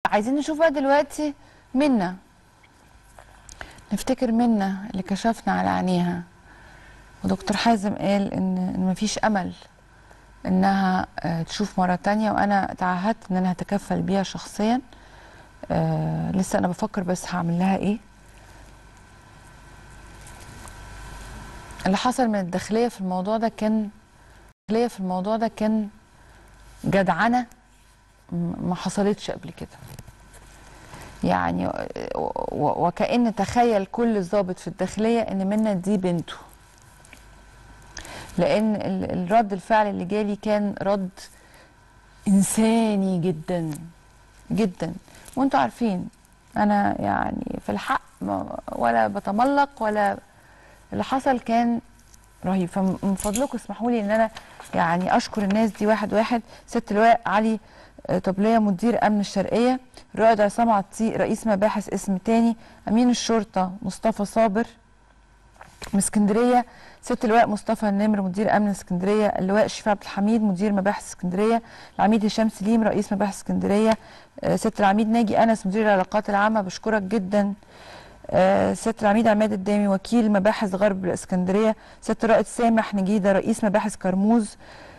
عايزين نشوف بقى دلوقتي منا نفتكر منا اللي كشفنا على عينيها ودكتور حازم قال ان ان مفيش امل انها آه، تشوف مره تانية وانا تعهدت ان انا هتكفل بيها شخصيا آه لسه انا بفكر بس هعمل لها ايه اللي حصل من الداخليه في الموضوع ده كان الداخليه في الموضوع ده كان جدعنه م- ما حصلتش قبل كده يعني و- و- وكأن تخيل كل ضابط في الداخلية ان منا دي بنته لان ال- الرد الفعل اللي جالي كان رد انساني جدا جدا وانتوا عارفين انا يعني في الحق ما- ولا بتملق ولا اللي حصل كان رهيب فمن فضلكم اسمحوا لي ان انا يعني اشكر الناس دي واحد واحد ست اللواء علي آه، طبليه مدير امن الشرقيه رائد عصام عطيق رئيس مباحث اسم تاني امين الشرطه مصطفى صابر من اسكندريه ست اللواء مصطفى النمر مدير امن اسكندريه اللواء شريف عبد الحميد مدير مباحث اسكندريه العميد هشام سليم رئيس مباحث اسكندريه آه، ست العميد ناجي انس مدير العلاقات العامه بشكرك جدا آه، ست العميد عماد الدامي وكيل مباحث غرب الاسكندريه ست رائد سامح نجيده رئيس مباحث كرموز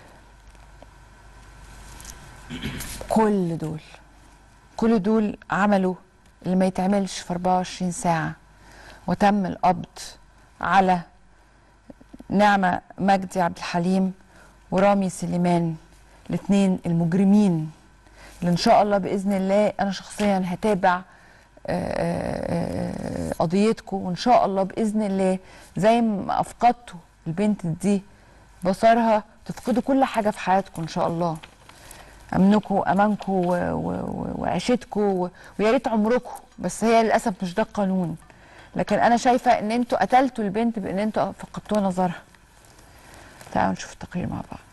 كل دول كل دول عملوا اللي ما يتعملش في 24 ساعه وتم القبض على نعمه مجدي عبد الحليم ورامي سليمان الاثنين المجرمين اللي ان شاء الله باذن الله انا شخصيا هتابع آه، آه، قضيتكم وان شاء الله باذن الله زي ما افقدتوا البنت دي بصرها تفقدوا كل حاجه في حياتكم ان شاء الله امنكم وامانكم و- و- و- وعيشتكم و- ويا ريت عمركم بس هي للاسف مش ده القانون لكن انا شايفه ان انتوا قتلتوا البنت بان انتوا فقدتوا نظرها تعالوا نشوف التقرير مع بعض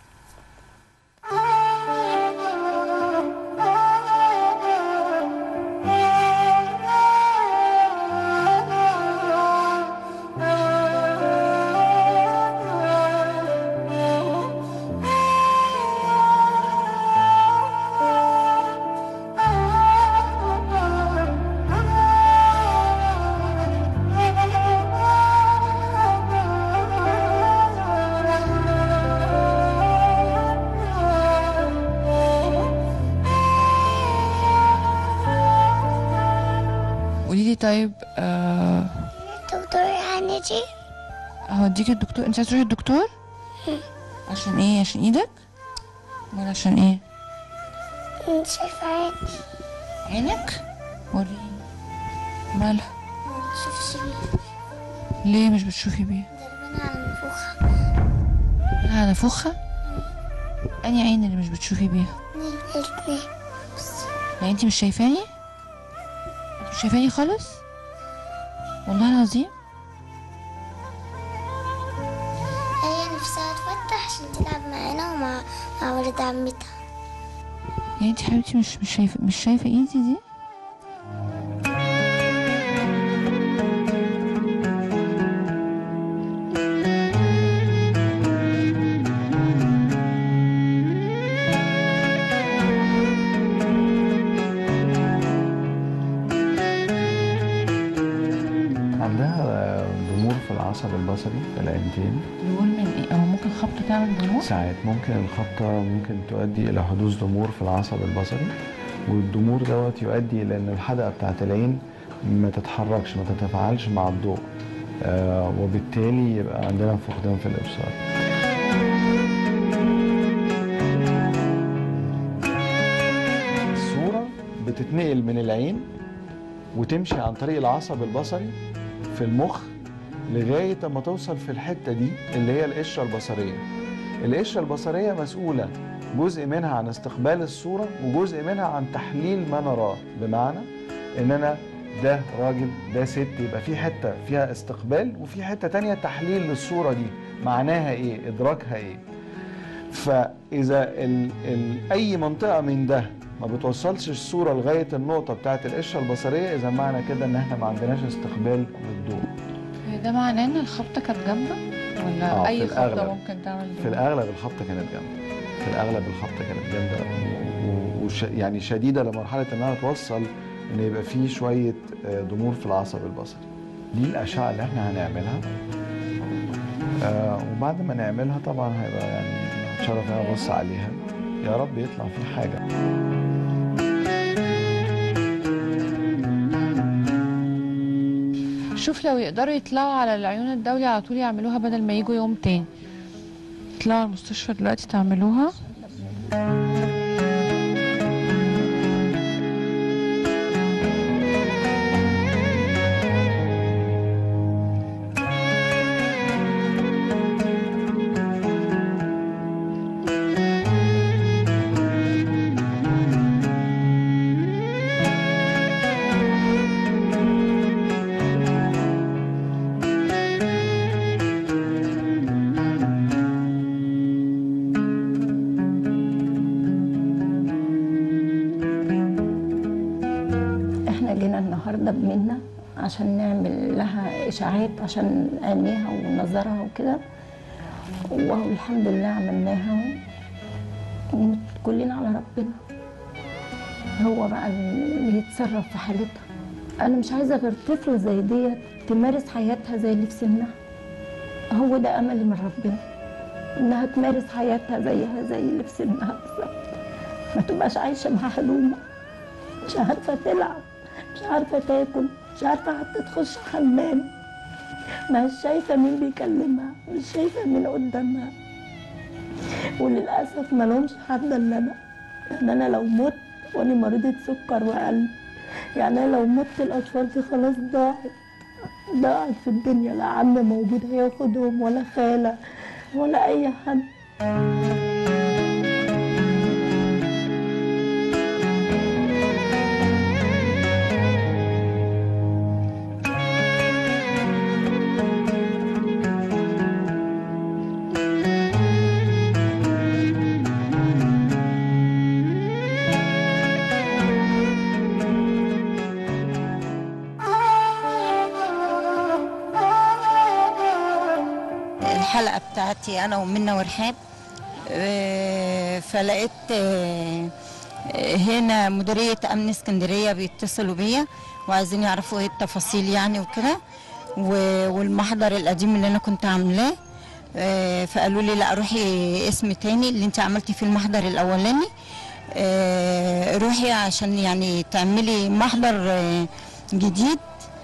قولي لي طيب آه دكتور هنجي هوديك الدكتور انت عايز تروحي الدكتور عشان ايه عشان ايدك ولا عشان ايه انت شايفة عيني عينك وريني مالها ما تشوفش بيه ليه مش بتشوفي بيه ضربنا على المفوخة على نافوخة اني عين اللي مش بتشوفي بيها الاتنين يعني انت مش شايفاني انت مش شايفاني خالص والله العظيم هي نفسها تفتح عشان تلعب معانا ومع مع ولد عمتها يعني انت حبيبتي مش مش شايفه مش شايفه ايدي دي عندها ضمور في العصب البصري في العينتين نقول من ايه هو ممكن خبطه تعمل ضمور ساعات ممكن الخبطة ممكن تؤدي إلى حدوث ضمور في العصب البصري والضمور دوت يؤدي إلى إن الحدقة بتاعت العين ما تتحركش ما تتفاعلش مع الضوء آه وبالتالي يبقى عندنا فقدان في الإبصار الصورة بتتنقل من العين وتمشي عن طريق العصب البصري في المخ لغاية ما توصل في الحتة دي اللي هي القشرة البصرية القشرة البصرية مسؤولة جزء منها عن استقبال الصورة وجزء منها عن تحليل ما نراه بمعنى ان انا ده راجل ده ست يبقى في حتة فيها استقبال وفي حتة تانية تحليل للصورة دي معناها ايه ادراكها ايه فاذا ال ال اي منطقة من ده ما بتوصلش الصورة لغاية النقطة بتاعت القشرة البصرية اذا معنى كده ان احنا ما عندناش استقبال للضوء ده معناه ان الخبطه كانت جامده ولا آه، اي في خبطه الأغلب. ممكن تعمل في ضمور؟ الاغلب الخبطه كانت جامده في الاغلب الخبطه كانت جامده و- و- وش يعني شديده لمرحله انها توصل ان يبقى في شويه آه، ضمور في العصب البصري دي الاشعه اللي احنا هنعملها آه وبعد ما نعملها طبعا هيبقى يعني اتشرف انا ابص عليها يا رب يطلع في حاجه شوف لو يقدروا يطلعوا على العيون الدولي على طول يعملوها بدل ما يجوا يوم تاني تطلعوا على المستشفى دلوقتي تعملوها احنا جينا النهارده بمنا عشان نعمل لها اشاعات عشان عينيها ونظرها وكده وهو الحمد لله عملناها كلنا على ربنا هو بقى اللي يتصرف في حالتها انا مش عايزه غير طفله زي ديت تمارس حياتها زي اللي في سنها هو ده املي من ربنا انها تمارس حياتها زيها زي اللي في سنها بالظبط ما تبقاش عايشه محلومه مش عارفه تلعب مش عارفه تاكل مش عارفه حتى تخش حمام مش شايفه مين بيكلمها مش شايفه مين قدامها وللاسف ما لهمش حد الا انا يعني انا لو مت وانا مريضه سكر وقلب يعني انا لو مت الاطفال دي خلاص ضاعت ضاعت في الدنيا لا عم موجود هياخدهم ولا خاله ولا اي حد الحلقه بتاعتي انا ومنى ورحاب آه، فلقيت آه، آه، هنا مديريه امن اسكندريه بيتصلوا بيا وعايزين يعرفوا ايه التفاصيل يعني وكده و- والمحضر القديم اللي انا كنت عاملاه آه، فقالوا لي لا روحي اسم تاني اللي انت عملتي فيه المحضر الاولاني آه، روحي عشان يعني تعملي محضر آه، جديد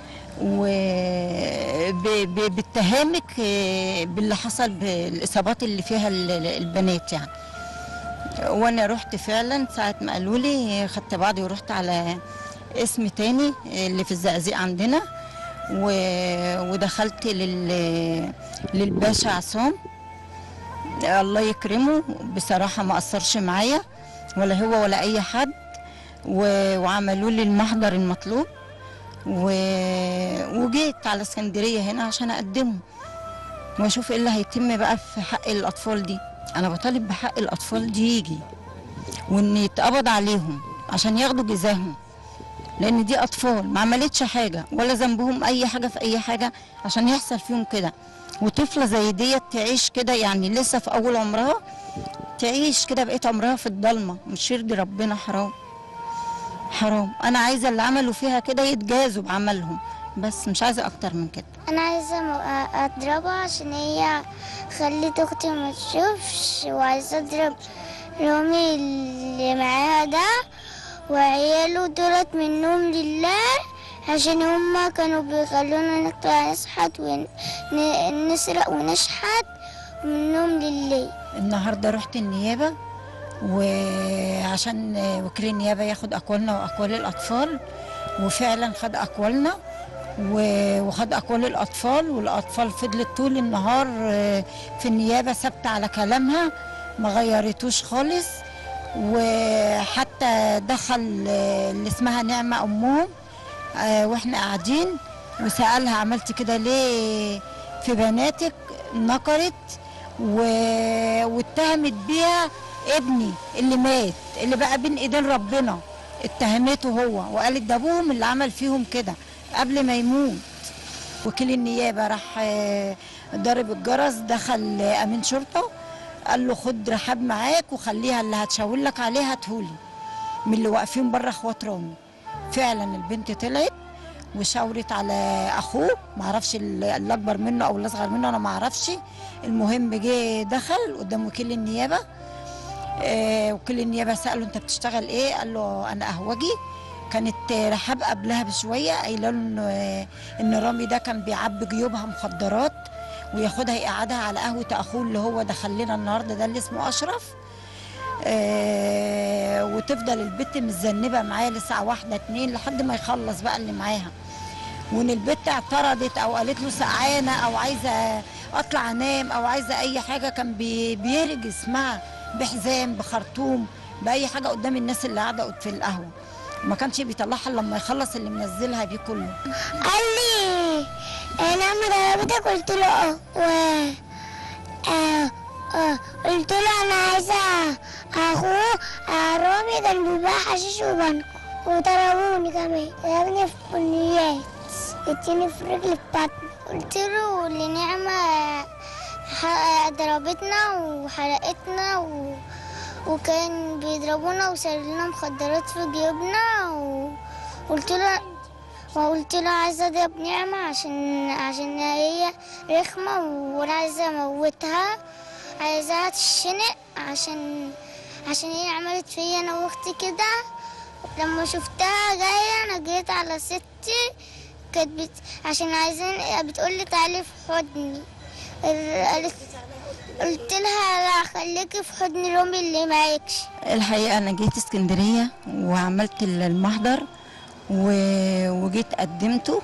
وباتهامك باللي حصل بالاصابات اللي فيها ال- ال- البنات يعني وانا رحت فعلا ساعه ما قالوا لي خدت بعضي ورحت على اسم تاني اللي في الزقازيق عندنا و- ودخلت لل للباشا عصام الله يكرمه بصراحه ما قصرش معايا ولا هو ولا اي حد و- وعملوا لي المحضر المطلوب و... وجيت على اسكندريه هنا عشان اقدمه واشوف ايه اللي هيتم بقى في حق الاطفال دي انا بطالب بحق الاطفال دي يجي وان يتقبض عليهم عشان ياخدوا جزاهم لان دي اطفال ما عملتش حاجه ولا ذنبهم اي حاجه في اي حاجه عشان يحصل فيهم كده وطفله زي ديت تعيش كده يعني لسه في اول عمرها تعيش كده بقيت عمرها في الضلمه مش يرضي ربنا حرام حرام انا عايزه اللي عملوا فيها كده يتجازوا بعملهم بس مش عايزه اكتر من كده انا عايزه م- اضربها عشان هي خلت اختي ما تشوفش وعايزه اضرب رامي اللي معاها ده وعياله دولت منهم لله عشان هما كانوا بيخلونا نطلع نشحت ونسرق ونشحت منهم لله النهارده رحت النيابه وعشان وكيل النيابه ياخد اقوالنا واقوال الاطفال وفعلا خد اقوالنا و- وخد اقوال الاطفال والاطفال فضلت طول النهار آه، في النيابه ثابته على كلامها ما غيرتوش خالص وحتى دخل آه، اللي اسمها نعمه امهم آه، واحنا قاعدين وسالها عملت كده ليه في بناتك نكرت و... واتهمت بيها ابني اللي مات اللي بقى بين ايدين ربنا اتهمته هو وقالت ده ابوهم اللي عمل فيهم كده قبل ما يموت وكيل النيابه راح آه، ضارب الجرس دخل آه، امين شرطه قال له خد رحاب معاك وخليها اللي هتشاور لك عليها هاتهولي من اللي واقفين بره اخوات رامي فعلا البنت طلعت وشاورت على اخوه ما اعرفش اللي اكبر منه او اللي اصغر منه انا ما اعرفش المهم جه دخل قدام وكيل النيابه آه وكيل النيابه ساله انت بتشتغل ايه قال له انا قهوجي كانت آه، رحاب قبلها بشويه قايله له ان آه، ان رامي ده كان بيعبي جيوبها مخدرات وياخدها يقعدها على قهوه اخوه اللي هو دخل لنا النهارده ده اللي اسمه اشرف آه وتفضل البت متذنبه معاه لساعه واحده اتنين لحد ما يخلص بقى اللي معاها وان البت اعترضت او قالت له سقعانه او عايزه اطلع انام او عايزه اي حاجه كان بي بيرج اسمها بحزام بخرطوم باي حاجه قدام الناس اللي قاعده في القهوه ما كانش بيطلعها الا لما يخلص اللي منزلها بيه كله قال لي انا مراقبتك قلت له اه و آه آه قلت له انا عايزه اخوه آه رامي كان بيبيع حشيش وبنك وضربوني كمان ضربني في بنيات اديني في رجلي بطني قلت له لنعمة ح- ضربتنا وحرقتنا و... وكان بيضربونا وسرلنا مخدرات في جيوبنا وقلت له وقلت له عايزة اضرب نعمة عشان عشان هي رخمة وانا عايزة اموتها عايزاها تشنق عشان عشان هي عملت فيا انا واختي كده لما شفتها جاية انا جريت على ستي كانت بت... عشان عايزين بتقولي تعالي في حضني ال- قالت قلت لها لا خليكي في حضن رامي اللي معاكش الحقيقه انا جيت اسكندريه وعملت المحضر و- وجيت قدمته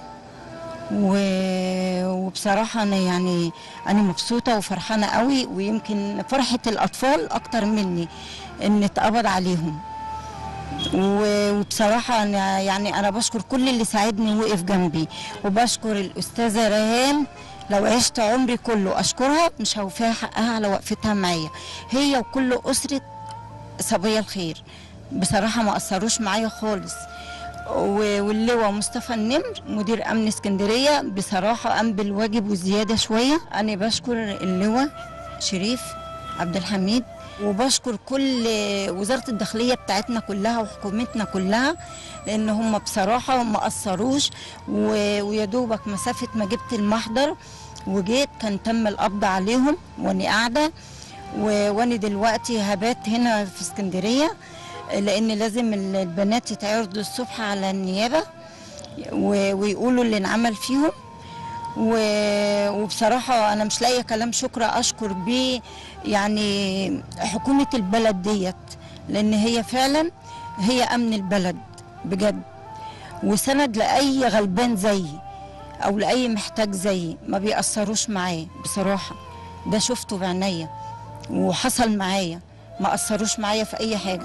و- وبصراحة أنا يعني أنا مبسوطة وفرحانة قوي ويمكن فرحة الأطفال أكتر مني إن اتقبض عليهم و- وبصراحة أنا يعني أنا بشكر كل اللي ساعدني ووقف جنبي وبشكر الأستاذة ريهام لو عشت عمري كله أشكرها مش هوفيها حقها على وقفتها معايا هي وكل أسرة صبية الخير بصراحة ما أثروش معايا خالص و- واللواء مصطفى النمر مدير امن اسكندريه بصراحه قام بالواجب وزياده شويه انا بشكر اللواء شريف عبد الحميد وبشكر كل وزاره الداخليه بتاعتنا كلها وحكومتنا كلها لان هم بصراحه ما قصروش و- ويا دوبك مسافه ما جبت المحضر وجيت كان تم القبض عليهم وانا قاعده و- وانا دلوقتي هبات هنا في اسكندريه لان لازم ال- البنات يتعرضوا الصبح على النيابه و- ويقولوا اللي انعمل فيهم و- وبصراحه انا مش لاقيه كلام شكر اشكر بيه يعني حكومه البلد ديت لان هي فعلا هي امن البلد بجد وسند لاي غلبان زيي او لاي محتاج زيي ما بيأثروش معاه بصراحه ده شفته بعينيا وحصل معايا ما أثروش معايا في أي حاجة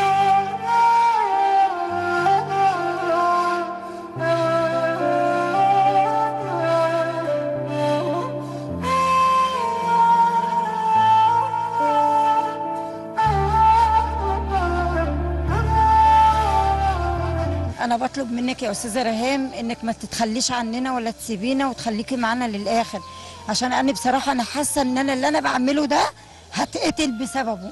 أنا بطلب منك يا أستاذة ريهام إنك ما تتخليش عننا ولا تسيبينا وتخليكي معانا للآخر عشان أنا بصراحة أنا حاسة إن أنا اللي أنا بعمله ده هتقتل بسببه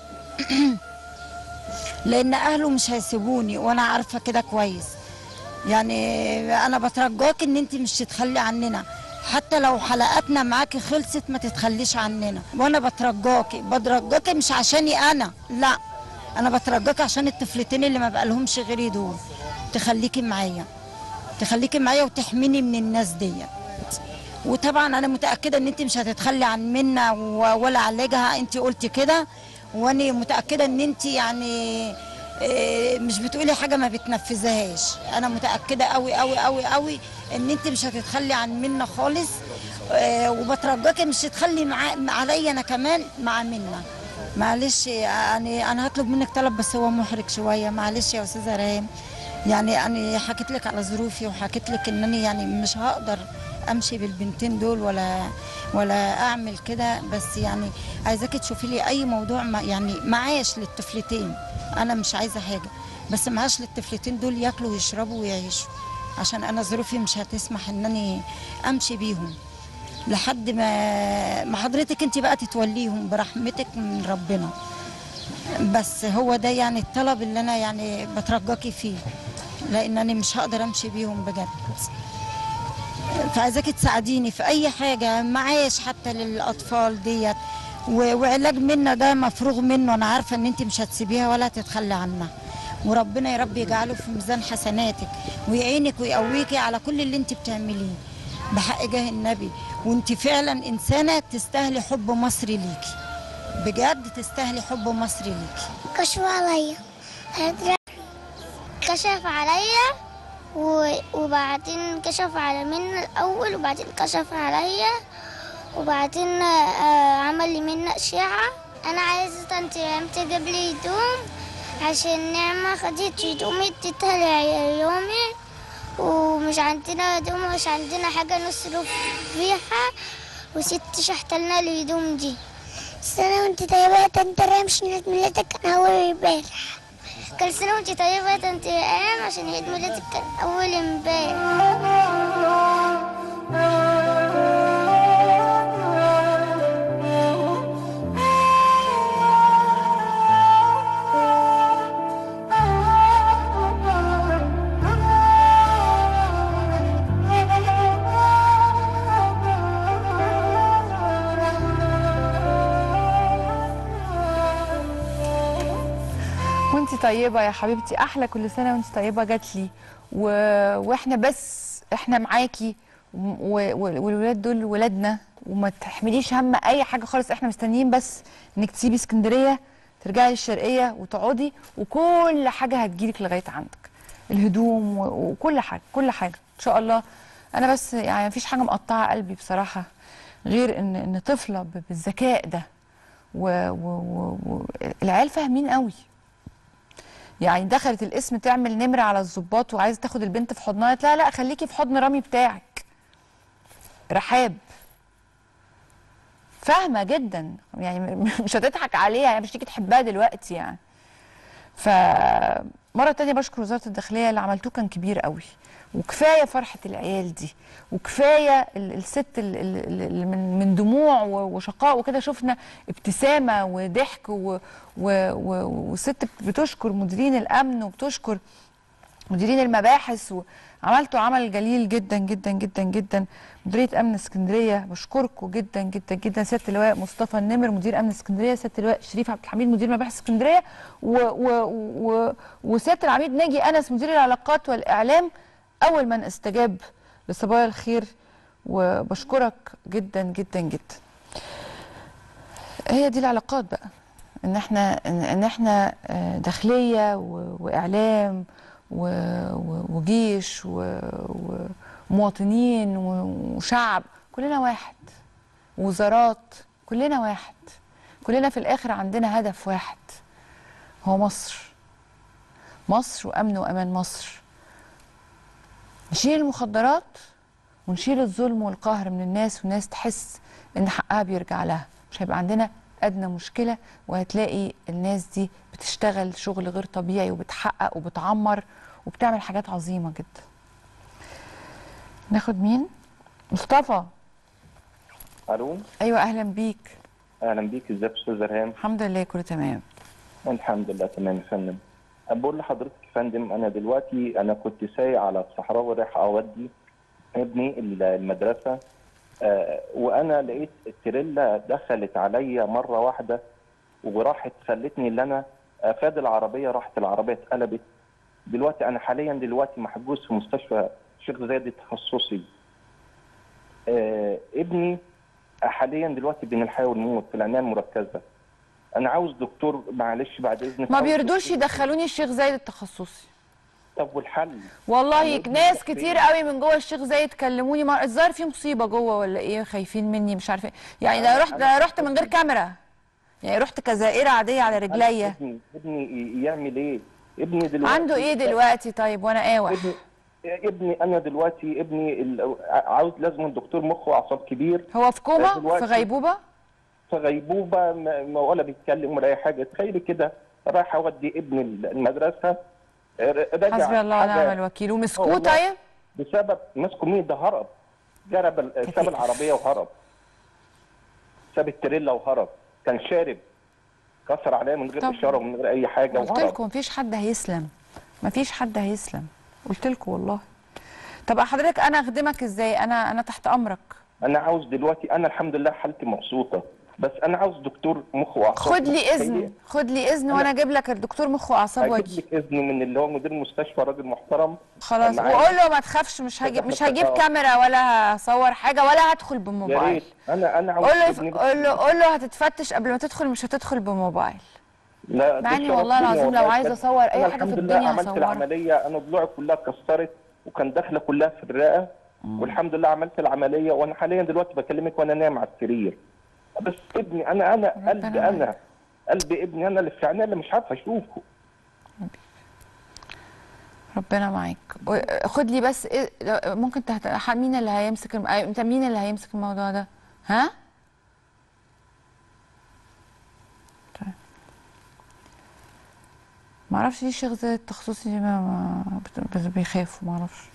لان اهله مش هيسيبوني وانا عارفه كده كويس يعني انا بترجاك ان انت مش تتخلي عننا حتى لو حلقاتنا معاكي خلصت ما تتخليش عننا وانا بترجاكي بترجاكي مش عشاني انا لا انا بترجاكي عشان الطفلتين اللي ما بقالهمش غيري دول تخليكي معايا تخليكي معايا وتحميني من الناس ديت وطبعا انا متاكده ان انت مش هتتخلي عن منا و- ولا علاجها انت قلتي كده وانا متاكده ان انت يعني إيه، مش بتقولي حاجه ما بتنفذهاش انا متاكده قوي قوي قوي قوي ان انت مش هتتخلي عن منا خالص إيه، وبترجاكي مش تتخلي مع عليا انا كمان مع منا معلش يعني انا هطلب منك طلب بس هو محرج شويه معلش يا استاذه ريم يعني انا حكيت لك على ظروفي وحكيت لك ان انا يعني مش هقدر امشي بالبنتين دول ولا ولا اعمل كده بس يعني عايزاكي تشوفي لي اي موضوع ما يعني معاش للطفلتين انا مش عايزه حاجه بس معاش للطفلتين دول ياكلوا ويشربوا ويعيشوا عشان انا ظروفي مش هتسمح ان انا امشي بيهم لحد ما ما حضرتك انت بقى تتوليهم برحمتك من ربنا بس هو ده يعني الطلب اللي انا يعني بترجاكي فيه لانني مش هقدر امشي بيهم بجد فعايزاكي تساعديني في اي حاجه معاش حتى للاطفال ديت و- وعلاج منا ده مفروغ منه انا عارفه ان انت مش هتسيبيها ولا هتتخلي عنها وربنا يا رب يجعله في ميزان حسناتك ويعينك ويقويكي على كل اللي انت بتعمليه بحق جاه النبي وانت فعلا انسانه تستاهلي حب مصري ليكي بجد تستاهلي حب مصري ليكي كشف عليا كشف عليا و- وبعدين كشف على منى الأول وبعدين كشف عليا وبعدين آه، عمل لي منى أشعة أنا عايزة طنط ريم تجيب لي هدوم عشان نعمة خدت هدومي اديتها لعيالي ومش عندنا هدوم ومش عندنا حاجة نصرف فيها وست شحتلنا الهدوم دي سنة وانت طيبة يا طنط ريم عشان عيد ميلادك كان أول امبارح كل سنة وانت طيبة يا طنط ريم عشان عيد ميلادك كان أول امبارح وانت طيبه يا حبيبتي احلى كل سنه وانت طيبه جات لي و... واحنا بس احنا معاكي و... و... والولاد دول ولادنا وما تحمليش هم اي حاجه خالص احنا مستنيين بس انك تسيبي اسكندريه ترجعي الشرقيه وتقعدي وكل حاجه هتجيلك لغايه عندك الهدوم و... وكل حاجه كل حاجه ان شاء الله انا بس يعني مفيش حاجه مقطعه قلبي بصراحه غير ان ان طفله ب- بالذكاء ده و... و... و... و... العيال فاهمين قوي يعني دخلت الاسم تعمل نمرة على الظباط وعايزة تاخد البنت في حضنها قالت لا لا خليكي في حضن رامي بتاعك رحاب فاهمة جدا يعني م- مش هتضحك عليها يعني مش تيجي تحبها دلوقتي يعني فمرة تانية بشكر وزارة الداخلية اللي عملتوه كان كبير قوي وكفاية فرحة العيال دي وكفاية ال- الست ال- ال- اللي من من دموع و- وشقاء وكده شفنا ابتسامة وضحك و- و- و- وست بتشكر مديرين الأمن وبتشكر مديرين المباحث وعملتوا عمل جليل جدا جدا جدا جدا مديريه امن اسكندريه بشكركم جدا جدا جدا سياده اللواء مصطفى النمر مدير امن اسكندريه سياده اللواء شريف عبد الحميد مدير مباحث اسكندريه و و و وسياده العميد ناجي انس مدير العلاقات والاعلام اول من استجاب لصبايا الخير وبشكرك جدا جدا جدا هي دي العلاقات بقى ان احنا ان إن احنا آه، داخليه و- واعلام و- و- وجيش و- ومواطنين و- وشعب كلنا واحد وزارات كلنا واحد كلنا في الاخر عندنا هدف واحد هو مصر مصر وامن وامان مصر نشيل المخدرات ونشيل الظلم والقهر من الناس والناس تحس ان حقها بيرجع لها مش هيبقى عندنا ادنى مشكله وهتلاقي الناس دي بتشتغل شغل غير طبيعي وبتحقق وبتعمر وبتعمل حاجات عظيمه جدا ناخد مين مصطفى الو ايوه اهلا بيك اهلا بيك ازيك يا استاذ ريهام الحمد لله كله تمام الحمد لله تمام يا فندم بقول لحضرتك يا فندم انا دلوقتي انا كنت سايق على الصحراء ورايح اودي ابني المدرسه آه وانا لقيت التريلا دخلت عليا مره واحده وراحت خلتني ان انا افاد العربيه راحت العربيه اتقلبت دلوقتي انا حاليا دلوقتي محجوز في مستشفى الشيخ زايد التخصصي آه ابني حاليا دلوقتي بين الحياه والموت في العنايه المركزه انا عاوز دكتور معلش بعد اذنك ما عاوز بيرضوش دكتور. يدخلوني الشيخ زايد التخصصي طب والحل والله أنا ناس ابني كتير فين؟ قوي من جوه الشيخ زايد كلموني مر... الظاهر في مصيبه جوه ولا ايه خايفين مني مش عارفه إيه. يعني ده أنا- رحت ده أنا رحت من غير كاميرا يعني رحت كزائره عاديه على رجليا ابني ابني يعمل ايه ابني دلوقتي عنده ايه دلوقتي طيب وانا قاوح ابني ابني انا دلوقتي ابني ال- عاوز لازم دكتور مخ واعصاب كبير هو في كوما في دلوقتي- غيبوبه في غيبوبه ما ما ولا بيتكلم ولا اي حاجه تخيلي كده رايح اودي ابني المدرسه ر- رجع حسبي الله حاجة ونعم الوكيل ومسكوه والله. طيب بسبب مسكوا مين ده هرب جرب ال- كتير. ساب العربيه وهرب ساب التريلا وهرب كان شارب كسر عليا من غير طب. اشاره ومن غير اي حاجه قلت وهرب. لكم مفيش حد هيسلم مفيش حد هيسلم قلت لكم والله طب حضرتك انا اخدمك ازاي انا انا تحت امرك انا عاوز دلوقتي انا الحمد لله حالتي مبسوطه بس انا عاوز دكتور مخ واعصاب خد لي اذن خد لي اذن وانا اجيب لك الدكتور مخ واعصاب اجيب واجي لك اذن من اللي هو مدير المستشفى راجل محترم خلاص معايا. وقول له ما تخافش مش هجيب مش هجيب كاميرا ولا هصور حاجه ولا هدخل يا بموبايل ريت انا انا عاوز قول له ابني بس- قول له قول له هتتفتش قبل ما تدخل مش هتدخل بموبايل لا مع إني تشرفني والله العظيم لو والله عايزة بجد. أصور أي أنا حاجة في الحمد لله الدنيا عملت هصورها. العمليه انا ضلوعي كلها اتكسرت وكان داخله كلها في الرئه والحمد لله عملت العمليه وانا حاليا دلوقتي بكلمك وانا نايم على السرير بس ابني انا انا قلبي معاك. انا قلبي ابني انا اللي في عينيه اللي مش عارف اشوفه ربنا معاك و- خد لي بس إيه لو- ممكن تهت... ح- مين اللي هيمسك الم... أي- انت مين اللي هيمسك الموضوع ده ها طيب ما اعرفش ليه الشيخ زي التخصصي دي ما... ما... بت- بت- بيخافوا ما اعرفش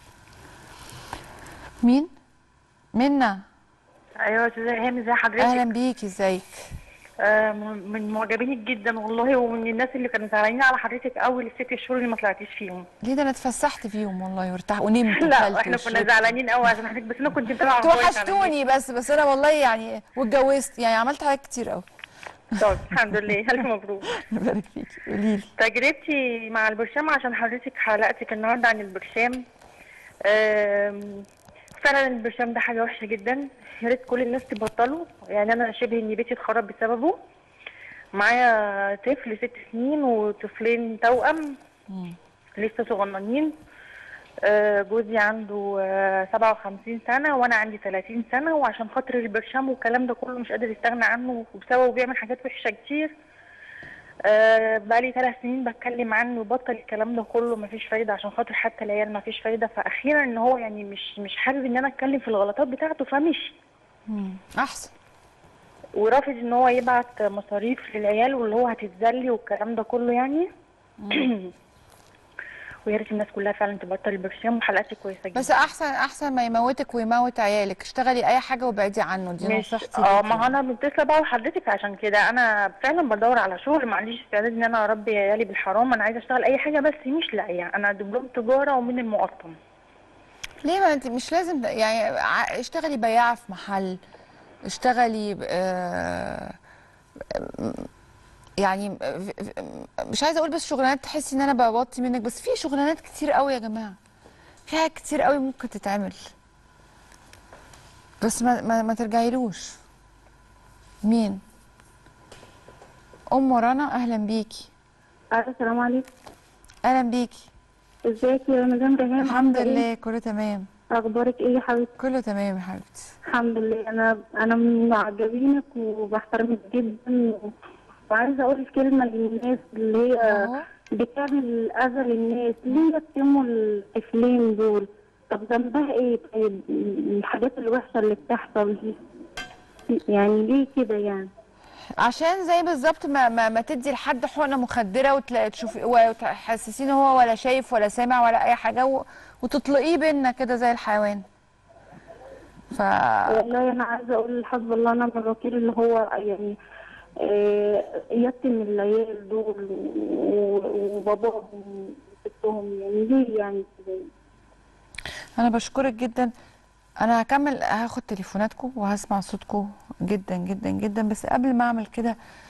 مين منا ايوه يا استاذه ايهام ازي حضرتك اهلا بيكي ازيك آه م- من معجبينك جدا والله ومن الناس اللي كانوا زعلانين على حضرتك اول الست شهور اللي ما طلعتيش فيهم ليه ده انا اتفسحت فيهم والله وارتاح ونمت لا وكلت احنا كنا وشربت. زعلانين قوي عشان حضرتك بس انا كنت متابعه انتوا أخبارك على وحشتوني بس بس انا والله يعني واتجوزت يعني عملت حاجات كتير قوي النت. طب الحمد لله الف مبروك ربنا يبارك فيكي قولي لي تجربتي مع البرشام عشان حضرتك حلقتك النهارده عن البرشام آم، فعلا البرشام ده حاجه وحشه جدا يا ريت كل الناس تبطله يعني انا شبه ان بيتي اتخرب بسببه معايا طفل ست سنين وطفلين توأم لسه صغننين آه، جوزي عنده آه، 57 سنة وأنا عندي 30 سنة وعشان خاطر البرشام والكلام ده كله مش قادر يستغنى عنه وبسببه بيعمل حاجات وحشة كتير آه، بقالي ثلاث سنين بتكلم عنه وبطل الكلام ده كله مفيش فايدة عشان خاطر حتى العيال مفيش فايدة فأخيرا إن هو يعني مش مش حابب إن أنا أتكلم في الغلطات بتاعته فمشي احسن ورافض ان هو يبعت مصاريف للعيال واللي هو هتتذلي والكلام ده كله يعني ويا ريت الناس كلها فعلا تبطل البرشام وحلقتي كويسه جدا بس احسن احسن ما يموتك ويموت عيالك اشتغلي اي حاجه وابعدي عنه دي مش نصيحتي اه ليكي. ما هو انا متصله بقى وحضرتك عشان كده انا فعلا بدور على شغل ما عنديش استعداد ان انا اربي عيالي بالحرام انا عايزه اشتغل اي حاجه بس مش لاقيه انا دبلوم تجاره ومن المقطم ليه ما انت مش لازم ده- يعني ع- اشتغلي بياعه في محل اشتغلي ب- آه، يعني ف- ف- مش عايزه اقول بس شغلانات تحسي ان انا بوطي منك بس في شغلانات كتير قوي يا جماعه في حاجات كتير قوي ممكن تتعمل بس ما ما, ما ترجعيلوش مين ام رنا اهلا بيكي السلام عليكم اهلا بيكي ازيك يا مدام ريهام الحمد عاملة إيه؟ لله كله تمام اخبارك ايه يا حبيبتي كله تمام يا حبيبتي الحمد لله انا انا من معجبينك وبحترمك جدا وعايزه اقول كلمه للناس اللي هي أهو. بتعمل اذى للناس ليه يتموا الطفلين دول طب ذنبها ايه طيب الحاجات الوحشه اللي بتحصل دي يعني ليه كده يعني عشان زي بالظبط ما, ما, ما تدي لحد حقنه مخدره وتلاقي تشوفي وتحسسين هو ولا شايف ولا سامع ولا اي حاجه و... وتطلقيه بينا كده زي الحيوان ف والله انا عايزه اقول حسب الله ونعم الوكيل اللي هو يعني آه، يتم العيال دول و- وباباهم وستهم يعني ليه يعني كده انا بشكرك جدا انا هكمل هاخد تليفوناتكم وهسمع صوتكم جدا جدا جدا بس قبل ما اعمل كده